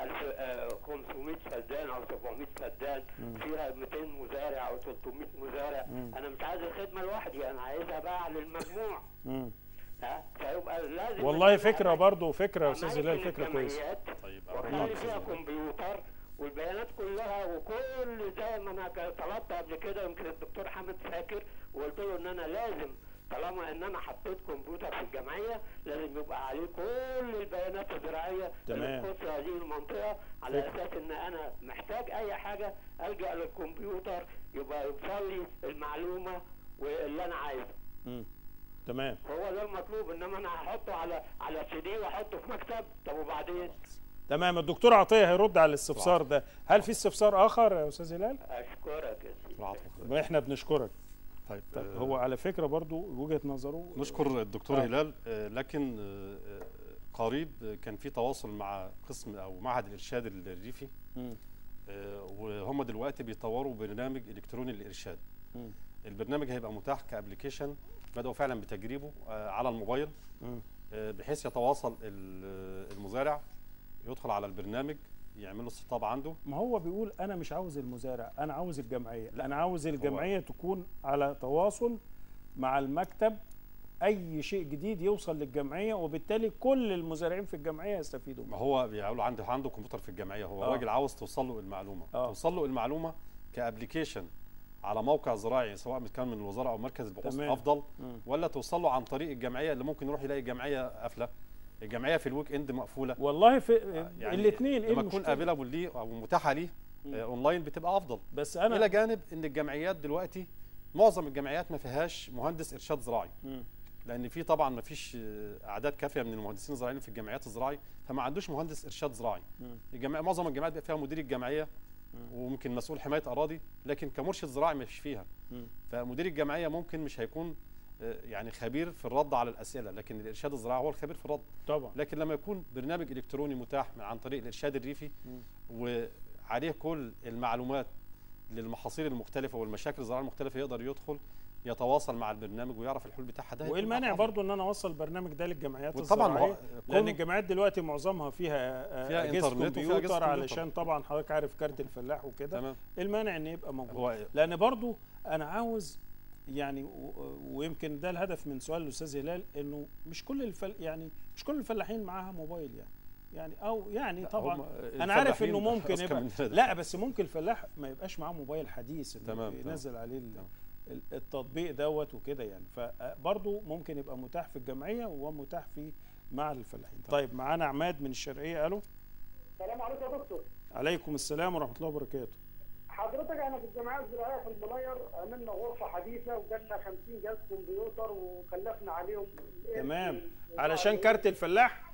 [SPEAKER 3] 1500 فدان او 700 فدان فيها 200 مزارع او 300 مزارع انا مش عايز الخدمه لوحدي انا عايزها بقى للمجموع
[SPEAKER 1] امم
[SPEAKER 3] ها فيبقى لازم
[SPEAKER 1] والله
[SPEAKER 3] إن أنا
[SPEAKER 1] فكره برضو فكره يا استاذ
[SPEAKER 3] أماكن
[SPEAKER 1] هلال فكره كويسه
[SPEAKER 3] الجمعيات
[SPEAKER 2] طيب
[SPEAKER 3] وخلي فيها كمبيوتر والبيانات كلها وكل زي ما انا ك- طلبت قبل كده يمكن الدكتور حامد فاكر وقلت له ان انا لازم طالما ان انا حطيت كمبيوتر في الجمعيه لازم يبقى عليه كل البيانات الزراعيه اللي
[SPEAKER 1] تمام.
[SPEAKER 3] تخص هذه المنطقه على اساس ان انا محتاج اي حاجه الجا للكمبيوتر يبقى يوصل لي المعلومه واللي انا عايزه
[SPEAKER 1] امم تمام
[SPEAKER 3] هو ده المطلوب انما انا هحطه على على سي دي واحطه في مكتب طب وبعدين
[SPEAKER 1] تمام الدكتور عطيه هيرد على الاستفسار ده هل في استفسار اخر يا استاذ هلال
[SPEAKER 3] اشكرك يا سيدي
[SPEAKER 2] العطف.
[SPEAKER 1] احنا بنشكرك
[SPEAKER 2] طيب
[SPEAKER 1] طب
[SPEAKER 2] آه،
[SPEAKER 1] هو على فكره برضو وجهه نظره
[SPEAKER 2] نشكر الدكتور
[SPEAKER 1] آه.
[SPEAKER 2] هلال آه، لكن آه، آه، قريب آه، كان في تواصل مع قسم او معهد الارشاد الريفي
[SPEAKER 1] مم.
[SPEAKER 2] آه، وهم دلوقتي بيطوروا برنامج الكتروني للارشاد
[SPEAKER 1] مم.
[SPEAKER 2] البرنامج هيبقى متاح كابلكيشن بداوا فعلا بتجريبه آه، على الموبايل
[SPEAKER 1] مم.
[SPEAKER 2] آه، بحيث يتواصل ال- المزارع يدخل على البرنامج يعمل له استطاب عنده
[SPEAKER 1] ما هو بيقول انا مش عاوز المزارع انا عاوز الجمعيه لا انا عاوز الجمعيه تكون على تواصل مع المكتب اي شيء جديد يوصل للجمعيه وبالتالي كل المزارعين في الجمعيه يستفيدوا
[SPEAKER 2] ما
[SPEAKER 1] منه
[SPEAKER 2] هو بيقولوا عنده عنده كمبيوتر في الجمعيه هو
[SPEAKER 1] آه.
[SPEAKER 2] الراجل عاوز توصل له المعلومه
[SPEAKER 1] آه.
[SPEAKER 2] توصل له المعلومه كابلكيشن على موقع زراعي سواء كان من الوزاره او مركز البحوث
[SPEAKER 1] تمام.
[SPEAKER 2] افضل
[SPEAKER 1] مم.
[SPEAKER 2] ولا توصل له عن طريق الجمعيه اللي ممكن يروح يلاقي الجمعيه قافله الجمعيه في الويك اند مقفوله
[SPEAKER 1] والله في
[SPEAKER 2] يعني
[SPEAKER 1] الاثنين ايه
[SPEAKER 2] لما تكون
[SPEAKER 1] المشكله
[SPEAKER 2] افيلابل ليه او متاحه ليه آه، اونلاين بتبقى افضل
[SPEAKER 1] بس
[SPEAKER 2] الى
[SPEAKER 1] انا
[SPEAKER 2] جانب ان الجمعيات دلوقتي معظم الجمعيات ما فيهاش مهندس ارشاد زراعي
[SPEAKER 1] مم.
[SPEAKER 2] لان في طبعا ما فيش آه، اعداد كافيه من المهندسين الزراعيين في الجمعيات الزراعي فما عندوش مهندس ارشاد زراعي
[SPEAKER 1] مم.
[SPEAKER 2] الجمعيه معظم الجامعات بيبقى فيها مدير الجمعيه وممكن مسؤول حمايه اراضي لكن كمرشد زراعي ما فيش فيها
[SPEAKER 1] مم.
[SPEAKER 2] فمدير الجمعيه ممكن مش هيكون آه، يعني خبير في الرد على الاسئله لكن الارشاد الزراعي هو الخبير في الرد
[SPEAKER 1] طبعا
[SPEAKER 2] لكن لما يكون برنامج الكتروني متاح من عن طريق الارشاد الريفي
[SPEAKER 1] مم.
[SPEAKER 2] وعليه كل المعلومات للمحاصيل المختلفه والمشاكل الزراعيه المختلفه يقدر يدخل يتواصل مع البرنامج ويعرف الحلول بتاعها ده
[SPEAKER 1] وايه
[SPEAKER 2] هيكون
[SPEAKER 1] المانع
[SPEAKER 2] أفضل.
[SPEAKER 1] برضو ان انا اوصل البرنامج ده للجمعيات
[SPEAKER 2] وطبعا
[SPEAKER 1] الزراعيه
[SPEAKER 2] هو
[SPEAKER 1] لان
[SPEAKER 2] كون-
[SPEAKER 1] الجامعات دلوقتي معظمها فيها آه،
[SPEAKER 2] فيها
[SPEAKER 1] اجهزه
[SPEAKER 2] إنترنت وفيها أجهزة
[SPEAKER 1] كمبيوتر
[SPEAKER 2] كمبيوتر.
[SPEAKER 1] علشان طبعا حضرتك عارف كارت الفلاح وكده
[SPEAKER 2] تمام
[SPEAKER 1] إيه المانع ان يبقى موجود
[SPEAKER 2] هو
[SPEAKER 1] لان برضو انا عاوز يعني و- ويمكن ده الهدف من سؤال الاستاذ هلال انه مش كل الفل يعني مش كل الفلاحين معاها موبايل يعني يعني او يعني طبعا
[SPEAKER 2] هم
[SPEAKER 1] انا عارف انه
[SPEAKER 2] الفلاحين
[SPEAKER 1] ممكن
[SPEAKER 2] أذكى
[SPEAKER 1] يبقى
[SPEAKER 2] مننا ده.
[SPEAKER 1] لا بس ممكن الفلاح ما يبقاش معاه موبايل حديث انه
[SPEAKER 2] تمام، تمام.
[SPEAKER 1] ينزل عليه ال-
[SPEAKER 2] تمام.
[SPEAKER 1] ال- التطبيق دوت وكده يعني فبرضه ممكن يبقى متاح في الجمعيه ومتاح في مع الفلاحين طيب معانا عماد من الشرقيه الو
[SPEAKER 4] السلام عليكم يا دكتور
[SPEAKER 1] عليكم السلام ورحمه الله وبركاته
[SPEAKER 4] حضرتك انا في الجمعيه الزراعيه في البلاير عملنا غرفه حديثه وجالنا 50 جهاز كمبيوتر وكلفنا عليهم
[SPEAKER 1] تمام
[SPEAKER 4] الاسم
[SPEAKER 1] علشان كارت الفلاح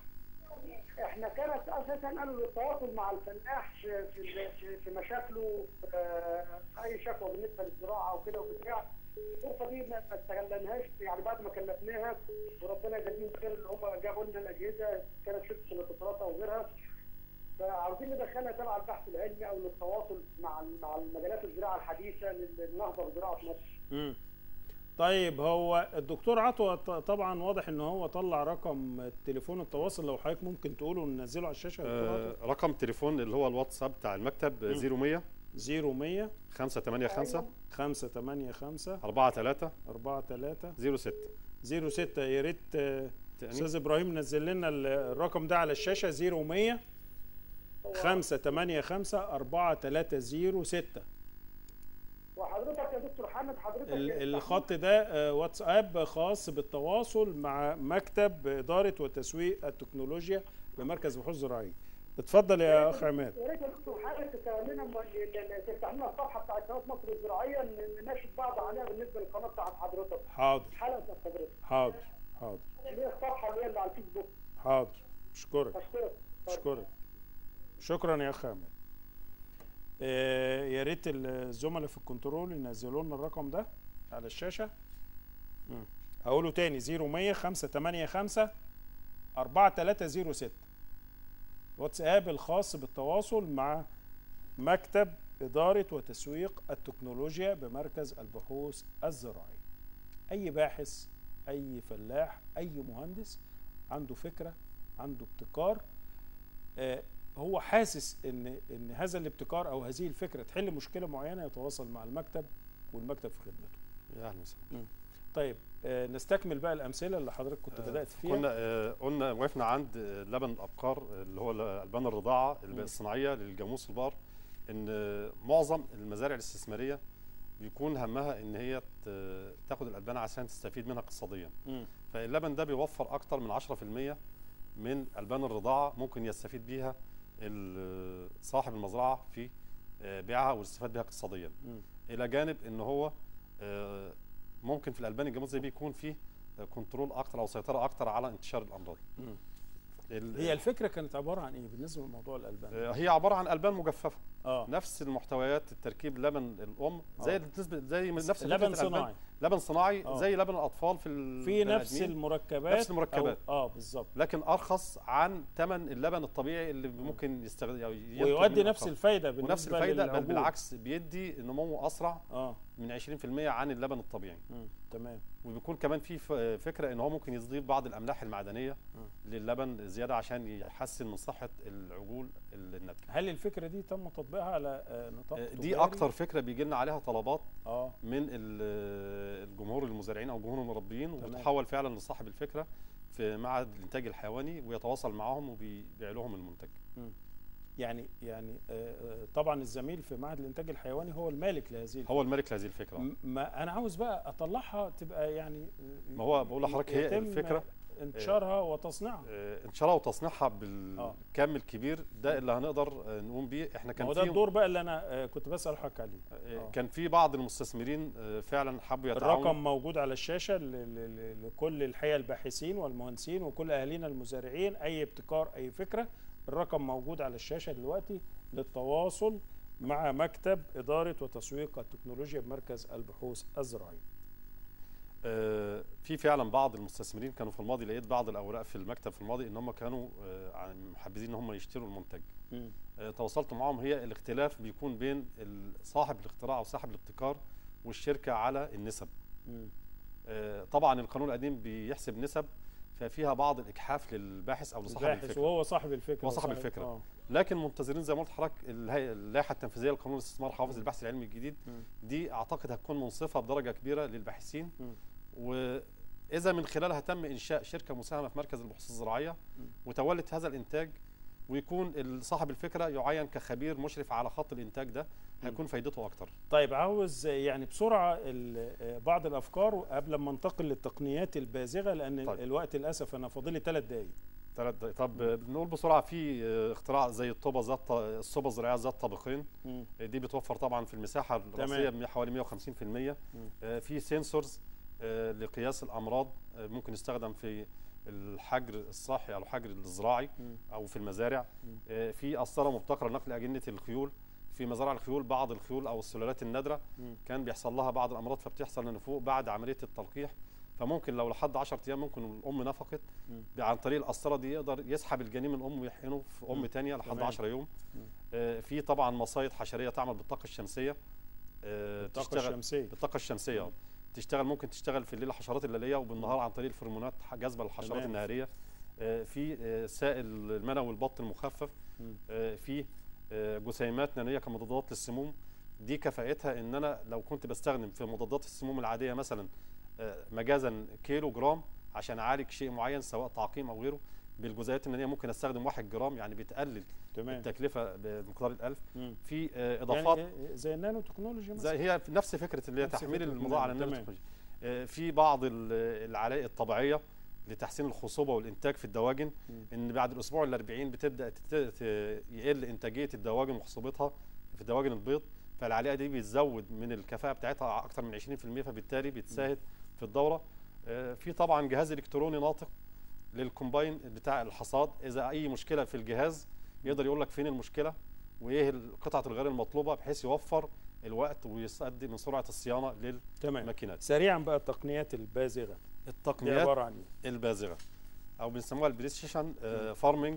[SPEAKER 4] احنا كانت اساسا قالوا للتواصل مع الفلاح في في في- في مشاكله آه، اي شكوى بالنسبه للزراعه وكده وبتاع الغرفه دي ما ما استغلناهاش يعني بعد ما كلفناها وربنا يجازيهم خير اللي هم جابوا لنا الاجهزه كانت شركه الاتصالات او غيرها فعاوزين ندخلها تبع البحث العلمي او للتواصل مع مع المجالات الزراعه الحديثه للنهضه بزراعه مصر.
[SPEAKER 1] مم. طيب هو الدكتور عطوة ط- طبعا واضح ان هو طلع رقم تليفون التواصل لو حضرتك ممكن تقوله ننزله على الشاشه يا دكتور
[SPEAKER 2] آه،
[SPEAKER 1] عطوة.
[SPEAKER 2] رقم تليفون اللي هو الواتساب بتاع المكتب آه، 0100
[SPEAKER 1] 0100
[SPEAKER 2] 585
[SPEAKER 1] 585
[SPEAKER 2] 43
[SPEAKER 1] 43
[SPEAKER 2] 06
[SPEAKER 1] 06 يا ريت آه،
[SPEAKER 2] تاني.
[SPEAKER 1] استاذ ابراهيم نزل لنا ال- الرقم ده على الشاشه 0100 5 8 5 4 3 0 6
[SPEAKER 4] وحضرتك يا دكتور حامد حضرتك
[SPEAKER 1] ال- الخط ده آه، واتساب خاص بالتواصل مع مكتب إدارة وتسويق التكنولوجيا بمركز بحوث زراعية اتفضل يا أخ عماد
[SPEAKER 4] يا ريت يا دكتور حامد تسهل لنا م- ال- ال- تفتح لنا الصفحه بتاعت قناه مصر الزراعيه ن- نناشد بعض عليها بالنسبه للقناه بتاعت حضرتك
[SPEAKER 1] حاضر
[SPEAKER 4] حلقه بتاعت حضرتك
[SPEAKER 1] حاضر حاضر
[SPEAKER 4] اللي هي الصفحه اللي هي اللي على الفيسبوك
[SPEAKER 1] حاضر اشكرك
[SPEAKER 4] اشكرك
[SPEAKER 1] اشكرك شكرا يا اخ عماد آه، يا ريت الزملاء في الكنترول ينزلوا لنا الرقم ده على الشاشه مم. هقوله تاني 0100 585 4306 واتساب الخاص بالتواصل مع مكتب إدارة وتسويق التكنولوجيا بمركز البحوث الزراعية أي باحث أي فلاح أي مهندس عنده فكرة عنده ابتكار آه، هو حاسس ان ان هذا الابتكار او هذه الفكره تحل مشكله معينه يتواصل مع المكتب والمكتب في خدمته.
[SPEAKER 2] يا اهلا وسهلا
[SPEAKER 1] طيب آه، نستكمل بقى الامثله اللي حضرتك كنت بدات فيها.
[SPEAKER 2] كنا آه، قلنا وقفنا عند آه، لبن الابقار آه، اللي هو البان الرضاعه الصناعيه للجاموس البار ان آه، معظم المزارع الاستثماريه بيكون همها ان هي ت- تاخد الالبان عشان تستفيد منها اقتصاديا
[SPEAKER 1] مم.
[SPEAKER 2] فاللبن ده بيوفر اكتر من 10% من البان الرضاعه ممكن يستفيد بيها ال- صاحب المزرعه في آه، بيعها والاستفاد بها اقتصاديا
[SPEAKER 1] مم.
[SPEAKER 2] الى جانب ان هو آه، ممكن في الالبان الجاموسي دي بيكون فيه آه، كنترول اكتر او سيطره اكتر على انتشار الامراض
[SPEAKER 1] مم.
[SPEAKER 2] ال-
[SPEAKER 1] هي الفكره كانت عباره عن ايه بالنسبه لموضوع الالبان؟
[SPEAKER 2] آه، هي عباره عن البان مجففه
[SPEAKER 1] اه
[SPEAKER 2] نفس المحتويات التركيب لبن الام زي
[SPEAKER 1] آه.
[SPEAKER 2] نسبه زي نفس فكرة
[SPEAKER 1] لبن
[SPEAKER 2] الألبان.
[SPEAKER 1] صناعي
[SPEAKER 2] لبن صناعي
[SPEAKER 1] آه.
[SPEAKER 2] زي لبن الاطفال في ال-
[SPEAKER 1] في
[SPEAKER 2] البني
[SPEAKER 1] نفس
[SPEAKER 2] آدمين.
[SPEAKER 1] المركبات
[SPEAKER 2] نفس المركبات.
[SPEAKER 1] أو اه بالظبط
[SPEAKER 2] لكن ارخص عن ثمن اللبن الطبيعي اللي ممكن يستخدم أو ينتج
[SPEAKER 1] ويؤدي
[SPEAKER 2] منه
[SPEAKER 1] نفس
[SPEAKER 2] أكتر.
[SPEAKER 1] الفايده
[SPEAKER 2] ونفس
[SPEAKER 1] بالنسبه
[SPEAKER 2] الفايده بل
[SPEAKER 1] للعجول.
[SPEAKER 2] بالعكس بيدي نمو اسرع
[SPEAKER 1] اه
[SPEAKER 2] من 20% عن اللبن الطبيعي
[SPEAKER 1] مم. تمام
[SPEAKER 2] وبيكون كمان في ف- فكره ان هو ممكن يضيف بعض الاملاح المعدنيه للبن زياده عشان يحسن من صحه العجول الناتجه
[SPEAKER 1] هل الفكره دي تم تطبيقها على آه، نطاق
[SPEAKER 2] دي
[SPEAKER 1] تجاري؟
[SPEAKER 2] اكتر فكره بيجي لنا عليها طلبات
[SPEAKER 1] اه
[SPEAKER 2] من ال- الجمهور المزارعين او جمهور المربيين
[SPEAKER 1] تمام.
[SPEAKER 2] وبتحول فعلا لصاحب الفكره في معهد الانتاج الحيواني ويتواصل معاهم وبيبيع لهم المنتج
[SPEAKER 1] يعني يعني آه، آه، طبعا الزميل في معهد الانتاج الحيواني هو المالك لهذه الفكرة.
[SPEAKER 2] هو الملك لهذه الفكره
[SPEAKER 1] م- ما انا عاوز بقى اطلعها تبقى يعني آه،
[SPEAKER 2] ما هو بقول لحضرتك هي
[SPEAKER 1] يتم
[SPEAKER 2] الفكرة،
[SPEAKER 1] انتشارها وتصنيعها
[SPEAKER 2] آه، انشارها وتصنيعها
[SPEAKER 1] آه.
[SPEAKER 2] بالكم الكبير ده اللي هنقدر آه، نقوم بيه احنا
[SPEAKER 1] ما
[SPEAKER 2] كان
[SPEAKER 1] هو ده
[SPEAKER 2] في
[SPEAKER 1] الدور بقى اللي انا آه، كنت بسال حضرتك عليه
[SPEAKER 2] آه،
[SPEAKER 1] آه.
[SPEAKER 2] كان في بعض المستثمرين آه، فعلا حبوا يتعاونوا
[SPEAKER 1] الرقم موجود على الشاشه ل- ل- ل- لكل الحقيقه الباحثين والمهندسين وكل اهالينا المزارعين اي ابتكار اي فكره الرقم موجود على الشاشه دلوقتي للتواصل مع مكتب اداره وتسويق التكنولوجيا بمركز البحوث الزراعيه
[SPEAKER 2] آه، في فعلا بعض المستثمرين كانوا في الماضي لقيت بعض الاوراق في المكتب في الماضي ان هم كانوا آه، عن- محبذين ان هم يشتروا المنتج آه، تواصلت معاهم هي الاختلاف بيكون بين ال- صاحب الاختراع او صاحب الابتكار والشركه على النسب
[SPEAKER 1] مم.
[SPEAKER 2] آه، طبعا القانون القديم بيحسب نسب ففيها بعض الاجحاف للباحث او لصاحب
[SPEAKER 1] الباحث
[SPEAKER 2] الفكره
[SPEAKER 1] وهو صاحب الفكره
[SPEAKER 2] هو صاحب
[SPEAKER 1] وصاحب-
[SPEAKER 2] الفكرة.
[SPEAKER 1] آه.
[SPEAKER 2] لكن منتظرين زي ما قلت لحضرتك الهي- اللائحه التنفيذيه لقانون الاستثمار حوافز البحث العلمي الجديد
[SPEAKER 1] مم.
[SPEAKER 2] دي اعتقد هتكون منصفه بدرجه كبيره للباحثين
[SPEAKER 1] مم.
[SPEAKER 2] واذا من خلالها تم انشاء شركه مساهمه في مركز البحوث الزراعيه
[SPEAKER 1] مم.
[SPEAKER 2] وتولت هذا الانتاج ويكون صاحب الفكره يعين كخبير مشرف على خط الانتاج ده هيكون فايدته اكتر
[SPEAKER 1] طيب عاوز يعني بسرعه ال- بعض الافكار قبل ما انتقل للتقنيات البازغه لان
[SPEAKER 2] طيب.
[SPEAKER 1] الوقت للاسف انا فاضل لي ثلاث دقائق
[SPEAKER 2] ثلاث دقايق. طب نقول بسرعه في اه، اختراع زي الطوبه ذات الصوبه الزراعيه ذات طابقين
[SPEAKER 1] مم.
[SPEAKER 2] دي بتوفر طبعا في المساحه الرئيسيه
[SPEAKER 1] تمام.
[SPEAKER 2] حوالي 150% آه، في سنسورز آه، لقياس الامراض آه، ممكن يستخدم في الحجر الصحي او الحجر الزراعي
[SPEAKER 1] مم.
[SPEAKER 2] او في المزارع
[SPEAKER 1] مم.
[SPEAKER 2] آه، في قسطره مبتكره لنقل اجنه الخيول في مزارع الخيول بعض الخيول او السلالات النادره
[SPEAKER 1] مم.
[SPEAKER 2] كان بيحصل لها بعض الامراض فبتحصل لنفوق بعد عمليه التلقيح فممكن لو لحد 10 ايام ممكن الام نفقت
[SPEAKER 1] مم.
[SPEAKER 2] عن طريق القسطره دي يقدر يسحب الجنين من الام ويحقنه في ام
[SPEAKER 1] مم.
[SPEAKER 2] ثانيه لحد
[SPEAKER 1] تمام.
[SPEAKER 2] 10 يوم
[SPEAKER 1] مم.
[SPEAKER 2] آه، في طبعا مصايد حشريه تعمل بالطاقه الشمسيه آه،
[SPEAKER 1] الطاقه
[SPEAKER 2] تشتغل
[SPEAKER 1] الشمسيه
[SPEAKER 2] بالطاقه الشمسيه
[SPEAKER 1] مم.
[SPEAKER 2] تشتغل ممكن تشتغل في الليل الحشرات الليليه وبالنهار عن طريق الفرمونات جذب الحشرات
[SPEAKER 1] تمام.
[SPEAKER 2] النهاريه آه، في آه، سائل المنوي والبط المخفف
[SPEAKER 1] مم.
[SPEAKER 2] آه، في آه، جسيمات نانيه كمضادات للسموم دي كفاءتها ان انا لو كنت بستخدم في مضادات السموم العاديه مثلا آه، مجازا كيلو جرام عشان اعالج شيء معين سواء تعقيم او غيره بالجزيئات النانيه ممكن استخدم 1 جرام يعني بتقلل
[SPEAKER 1] تمام
[SPEAKER 2] التكلفه بمقدار ال1000
[SPEAKER 1] مم.
[SPEAKER 2] في آه، اضافات
[SPEAKER 1] يعني إيه- زي النانو تكنولوجي مثلا
[SPEAKER 2] زي هي في نفس فكره اللي هي
[SPEAKER 1] نفس
[SPEAKER 2] تحميل
[SPEAKER 1] فكرة
[SPEAKER 2] المضاعف على
[SPEAKER 1] النانو،
[SPEAKER 2] النانو
[SPEAKER 1] تمام.
[SPEAKER 2] تكنولوجيا آه، في بعض ال- العلاء الطبيعيه لتحسين الخصوبه والانتاج في الدواجن
[SPEAKER 1] مم.
[SPEAKER 2] ان بعد الاسبوع ال 40 بتبدا تت- ت- يقل انتاجيه الدواجن وخصوبتها في دواجن البيض فالعلاقه دي بتزود من الكفاءه بتاعتها اكثر من 20% فبالتالي بتساعد في الدوره آه، في طبعا جهاز الكتروني ناطق للكومباين بتاع الحصاد اذا اي مشكله في الجهاز يقدر يقول لك فين المشكله وايه قطعه الغير المطلوبه بحيث يوفر الوقت ويؤدي من سرعه الصيانه
[SPEAKER 1] تمام
[SPEAKER 2] للماكينات
[SPEAKER 1] سريعا بقى التقنيات البازغه دي
[SPEAKER 2] التقنيات
[SPEAKER 1] عباره عن ايه؟
[SPEAKER 2] البازغه او بنسموها البريسيشن فارمنج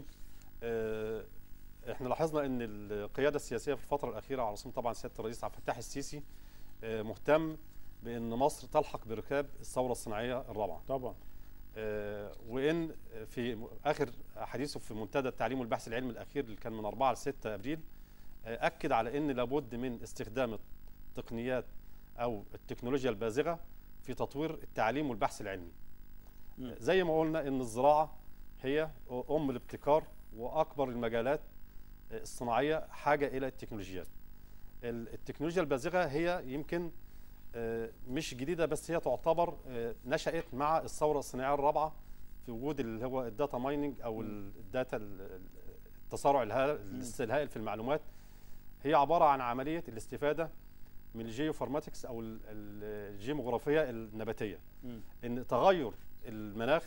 [SPEAKER 2] احنا لاحظنا ان القياده السياسيه في الفتره الاخيره على رسوم طبعا سياده الرئيس عبد الفتاح السيسي آه، مهتم بان مصر تلحق بركاب الثوره الصناعيه الرابعه
[SPEAKER 1] طبعا
[SPEAKER 2] آه، وان في م- اخر حديثه في منتدى التعليم والبحث العلمي الاخير اللي كان من 4 ل 6 ابريل آه، اكد على ان لابد من استخدام التقنيات او التكنولوجيا البازغه في تطوير التعليم والبحث العلمي
[SPEAKER 1] مم.
[SPEAKER 2] زي ما قلنا ان الزراعه هي ام الابتكار واكبر المجالات الصناعيه حاجه الى التكنولوجيات ال- التكنولوجيا البازغه هي يمكن آه، مش جديده بس هي تعتبر آه، نشات مع الثوره الصناعيه الرابعه في وجود اللي هو الداتا مايننج او ال- الداتا ال- ال- التسارع الها- الهائل في المعلومات هي عباره عن عمليه الاستفاده من الجيوفارماتكس او ال- ال- الجيوغرافيه النباتيه
[SPEAKER 1] مم.
[SPEAKER 2] ان تغير المناخ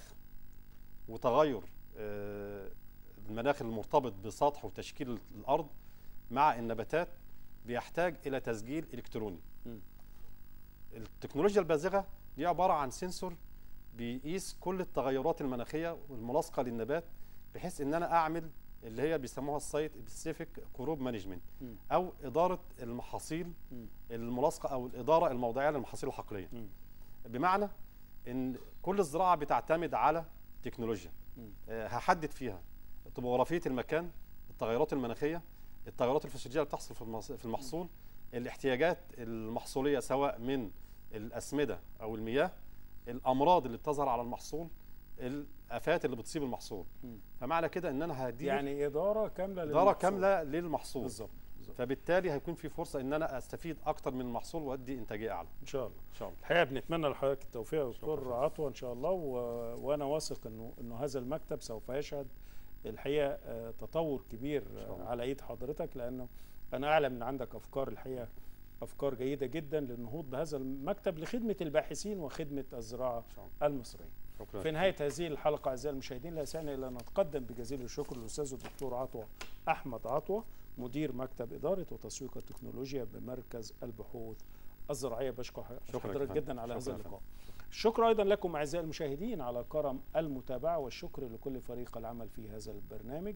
[SPEAKER 2] وتغير آه، المناخ المرتبط بسطح وتشكيل الارض مع النباتات بيحتاج الى تسجيل الكتروني
[SPEAKER 1] مم.
[SPEAKER 2] التكنولوجيا البازغه دي عباره عن سنسور بيقيس كل التغيرات المناخيه والملاصقه للنبات بحيث ان انا اعمل اللي هي بيسموها السايت سبيسيفيك كروب مانجمنت
[SPEAKER 1] مم.
[SPEAKER 2] او اداره المحاصيل
[SPEAKER 1] مم.
[SPEAKER 2] الملاصقه او الاداره الموضعيه للمحاصيل الحقليه
[SPEAKER 1] مم.
[SPEAKER 2] بمعنى ان كل الزراعه بتعتمد على تكنولوجيا
[SPEAKER 1] مم.
[SPEAKER 2] آه، هحدد فيها طبوغرافيه المكان التغيرات المناخيه التغيرات الفسيولوجيه اللي بتحصل في المص- في المحصول الاحتياجات المحصوليه سواء من الاسمده او المياه الامراض اللي بتظهر على المحصول الافات اللي بتصيب المحصول
[SPEAKER 1] مم.
[SPEAKER 2] فمعنى كده ان انا هدي يعني
[SPEAKER 1] يعني اداره كامله
[SPEAKER 2] اداره
[SPEAKER 1] للمحصول.
[SPEAKER 2] كامله للمحصول
[SPEAKER 1] بالظبط بالظبط.
[SPEAKER 2] فبالتالي هيكون في فرصه ان انا استفيد اكتر من المحصول وادي انتاجيه اعلى
[SPEAKER 1] ان شاء الله
[SPEAKER 2] ان شاء الله
[SPEAKER 1] الحقيقه بنتمنى لحضرتك التوفيق يا دكتور
[SPEAKER 2] شكراً.
[SPEAKER 1] عطوه ان شاء الله و... وانا واثق انه انه هذا المكتب سوف يشهد الحقيقه آه، تطور كبير
[SPEAKER 2] شاء
[SPEAKER 1] آه،
[SPEAKER 2] الله.
[SPEAKER 1] على ايد حضرتك لانه انا اعلم ان عندك افكار الحقيقه افكار جيده جدا للنهوض بهذا المكتب لخدمه الباحثين وخدمه الزراعه
[SPEAKER 2] ان شاء الله
[SPEAKER 1] المصريه.
[SPEAKER 2] شكرا
[SPEAKER 1] في نهايه هذه الحلقه اعزائي المشاهدين لا يسعني الا ان نتقدم بجزيل الشكر للاستاذ الدكتور عطوه احمد عطوه مدير مكتب اداره وتسويق التكنولوجيا بمركز البحوث الزراعيه بشكر
[SPEAKER 2] شكراً
[SPEAKER 1] حضرتك
[SPEAKER 2] يا
[SPEAKER 1] جدا على
[SPEAKER 2] شكراً
[SPEAKER 1] هذا
[SPEAKER 2] يا
[SPEAKER 1] اللقاء. الشكر ايضا لكم اعزائي المشاهدين على كرم المتابعه والشكر لكل فريق العمل في هذا البرنامج.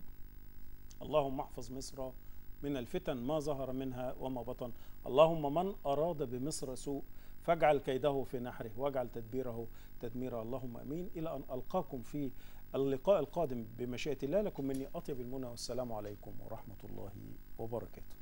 [SPEAKER 1] اللهم احفظ مصر من الفتن ما ظهر منها وما بطن اللهم من أراد بمصر سوء فاجعل كيده في نحره واجعل تدبيره تدميره اللهم امين الى ان القاكم في اللقاء القادم بمشيئه الله لكم مني اطيب المنى والسلام عليكم ورحمه الله وبركاته